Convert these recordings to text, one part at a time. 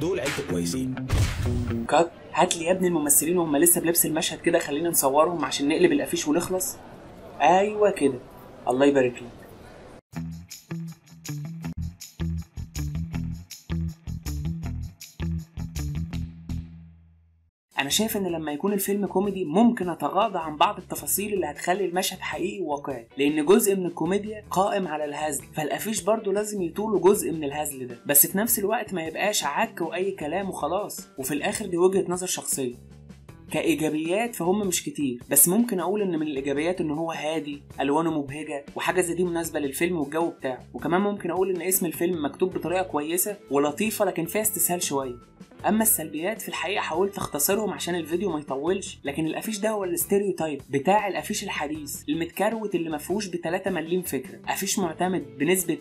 دول عيلة كويسين كات هات لي يا ابني الممثلين وهم لسه بلبس المشهد كده خلينا نصورهم عشان نقلب الافيش ونخلص ايوه كده الله يبارك لك انا شايف ان لما يكون الفيلم كوميدي ممكن اتغاضى عن بعض التفاصيل اللي هتخلي المشهد حقيقي وواقعي لان جزء من الكوميديا قائم على الهزل فالافيش برضه لازم يطوله جزء من الهزل ده بس في نفس الوقت ما يبقاش عك واي كلام وخلاص وفي الاخر دي وجهة نظر شخصية كايجابيات فهم مش كتير بس ممكن اقول ان من الايجابيات ان هو هادي الوانه مبهجه وحاجه زي دي مناسبه للفيلم والجو بتاعه وكمان ممكن اقول ان اسم الفيلم مكتوب بطريقه كويسه ولطيفه لكن فيها استسهال شويه اما السلبيات في الحقيقه حاولت اختصرهم عشان الفيديو ما يطولش لكن الافيش ده هو الاستيريوتايب بتاع الافيش الحديث المتكروت اللي ما فيهوش ب 3 مليم فكره افيش معتمد بنسبه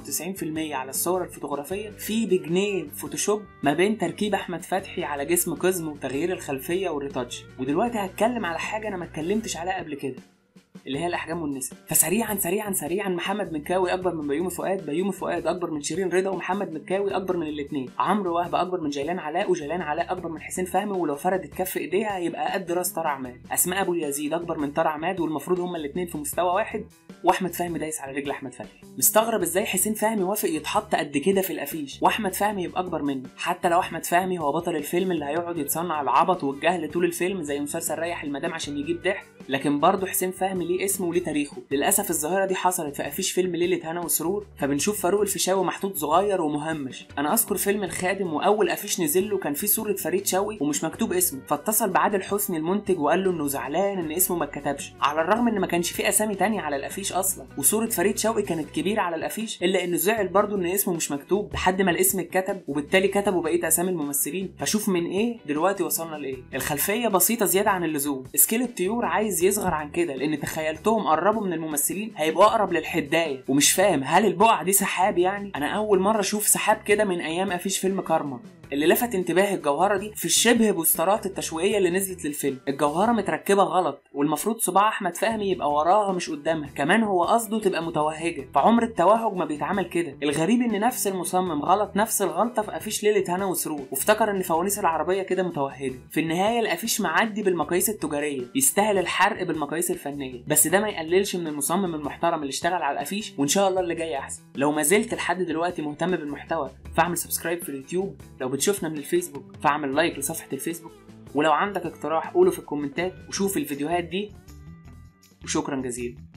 99% على الصور الفوتوغرافيه فيه بجنيه فوتوشوب ما بين تركيب احمد فتحي على جسم قزم وتغيير الخلفيه والريتاتش ودلوقتي هتكلم على حاجه انا ما اتكلمتش عليها قبل كده اللي هي الاحجام والنسب فسريعا سريعا سريعا محمد مكاوي اكبر من بيومي فؤاد بيومي فؤاد اكبر من شيرين رضا ومحمد مكاوي اكبر من الاثنين عمرو وهب اكبر من جيلان علاء وجيلان علاء اكبر من حسين فهمي ولو فردت كف ايديها يبقى قد راس طارق عماد اسماء ابو اليزيد اكبر من طارق عماد والمفروض هما الاثنين في مستوى واحد واحمد فهمي دايس على رجل احمد فتحي مستغرب ازاي حسين فهمي وافق يتحط قد كده في الافيش واحمد فهمي يبقى اكبر منه حتى لو احمد فهمي هو بطل الفيلم اللي هيقعد يتصنع العبط والجهل طول الفيلم زي مسلسل ريح المدام عشان يجيب ضحك لكن برضه حسين فهمي ليه اسمه وليه تاريخه للاسف الظاهره دي حصلت في افيش فيلم ليله هنا وسرور فبنشوف فاروق الفيشاوي محطوط صغير ومهمش انا اذكر فيلم الخادم واول افيش نزل له كان فيه صوره فريد شوقي ومش مكتوب اسمه فاتصل بعادل حسني المنتج وقال له انه زعلان ان اسمه ما اتكتبش على الرغم ان ما كانش فيه اسامي تانية على الافيش اصلا وصوره فريد شوقي كانت كبيره على الافيش الا انه زعل برضه ان اسمه مش مكتوب لحد ما الاسم اتكتب وبالتالي كتبوا بقيه اسامي الممثلين فشوف من ايه دلوقتي وصلنا لايه الخلفيه بسيطه زياده عن اللزوم سكيل الطيور عايز يصغر عن كده لان تخيلتهم قربوا من الممثلين هيبقوا اقرب للحدايه ومش فاهم هل البقعه دي سحاب يعني انا اول مره اشوف سحاب كده من ايام افيش فيلم كارما اللي لفت انتباهي الجوهره دي في الشبه بوسترات التشويقيه اللي نزلت للفيلم الجوهره متركبه غلط والمفروض صباع احمد فهمي يبقى وراها مش قدامها كمان هو قصده تبقى متوهجه فعمر التوهج ما بيتعمل كده الغريب ان نفس المصمم غلط نفس الغلطه في افيش ليله هنا وسرور وافتكر ان فوانيس العربيه كده متوهجه في النهايه الافيش معدي بالمقاييس التجاريه يستاهل الحرق بالمقاييس الفنيه بس ده ما يقللش من المصمم المحترم اللي اشتغل على الافيش وان شاء الله اللي جاي احسن لو ما زلت لحد دلوقتي مهتم بالمحتوى فاعمل سبسكرايب في اليوتيوب لو بتشوفنا من الفيسبوك فاعمل لايك لصفحه الفيسبوك ولو عندك اقتراح قوله في الكومنتات وشوف الفيديوهات دي وشكرا جزيلا